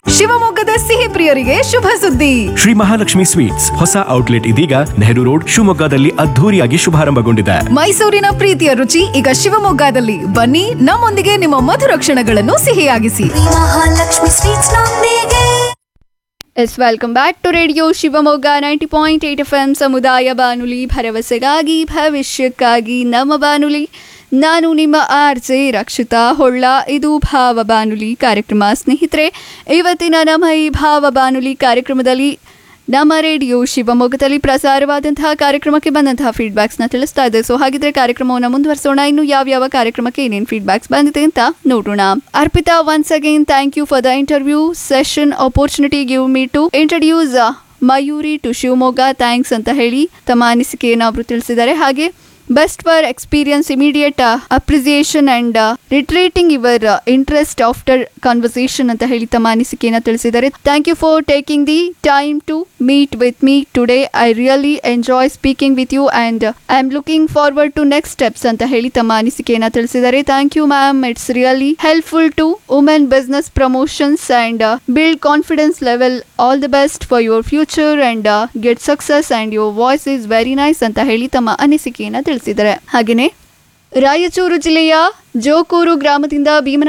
ಶಿವಮೊಗ್ಗದ ಸಿಹಿ ಪ್ರಿಯರಿಗೆ ಶುಭ ಸುದ್ದಿ ಶ್ರೀ ಮಹಾಲಕ್ಷ್ಮಿ ಸ್ವೀಟ್ಸ್ ಹೊಸ ಔಟ್ಲೆಟ್ ಇದೀಗ ನೆಹರು ರೋಡ್ ಶಿವಮೊಗ್ಗದಲ್ಲಿ ಅದ್ಧೂರಿಯಾಗಿ ಶುಭಾರಂಭಗೊಂಡಿದೆ ಮೈಸೂರಿನ ಪ್ರೀತಿಯ ರುಚಿ ಈಗ ಶಿವಮೊಗ್ಗದಲ್ಲಿ ಬನ್ನಿ ನಮ್ಮೊಂದಿಗೆ ನಿಮ್ಮ ಮಧುರ ಕ್ಷಣಗಳನ್ನು ಸಿಹಿಯಾಗಿಸಿ ಮಹಾಲಕ್ಷ್ಮಿ ಸ್ವೀಟ್ಸ್ ನೊಂದಿಗೆ yes welcome back to radio Shivamogga ninety point eight F M ಸಮುದಾಯ ಬಾನುಲಿ ಭರವಸೆಗಾಗಿ ಭವಿಷ್ಯಕ್ಕಾಗಿ ನಮ್ಮ ಬಾನುಲಿ ನಾನು ನಿಮ್ಮ ಆರ್ ಜೆ ರಕ್ಷಿತಾ ಹೊಳ್ಳ ಇದು ಭಾವ ಬಾನುಲಿ ಕಾರ್ಯಕ್ರಮ ಸ್ನೇಹಿತರೆ ಇವತ್ತಿನ ನಮ್ಮ ಈ ಭಾವ ಬಾನುಲಿ ಕಾರ್ಯಕ್ರಮದಲ್ಲಿ ನಮ್ಮ ರೇಡಿಯೋ ಶಿವಮೊಗ್ಗದಲ್ಲಿ ಪ್ರಸಾರವಾದಂತಹ ಕಾರ್ಯಕ್ರಮಕ್ಕೆ ಬಂದಂತಹ ಫೀಡ್ಬ್ಯಾಕ್ಸ್ನ ತಿಳಿಸ್ತಾ ಇದೆ ಸೊ ಹಾಗಿದ್ರೆ ಕಾರ್ಯಕ್ರಮವನ್ನು ಮುಂದುವರಿಸೋಣ ಇನ್ನು ಯಾವ್ಯಾವ ಕಾರ್ಯಕ್ರಮಕ್ಕೆ ಏನೇನು ಫೀಡ್ಬ್ಯಾಕ್ಸ್ ಬಂದಿದೆ ಅಂತ ನೋಡೋಣ Arpita once again thank you for the interview session opportunity give me to introduce Mayuri to Shivamogga thanks ಅಂತ ಹೇಳಿ ತಮ್ಮ ಅನಿಸಿಕೆಯನ್ನು ಅವರು ತಿಳಿಸಿದ್ದಾರೆ ಹಾಗೆ best for experience immediate appreciation and retreating your interest after conversation ಅಂತ ಹೇಳಿ ತಮ್ಮ ಅನಿಸಿಕೆಯನ್ನು ತಿಳಿಸಿದ್ದಾರೆ thank you for taking the time to meet with me today I really enjoy speaking with you and I am looking forward to next steps ಅಂತ ಹೇಳಿ ತಮ್ಮ ಅನಿಸಿಕೆಯನ್ನು ತಿಳಿಸಿದ್ದಾರೆ thank you ma'am it's really helpful to women business promotions and build confidence level all the best for your future and get success and your voice is very nice ಅಂತ ಹೇಳಿ ತಮ್ಮ ಅನಿಸಿಕೆಯನ್ನು ತಿಳಿಸಿದ್ದಾರೆ ಹಾಗೆಯೇ ರಾಯಚೂರು ಜಿಲ್ಲೆಯ ಜೋಕೂರು ಗ್ರಾಮದಿಂದ ಭೀಮನ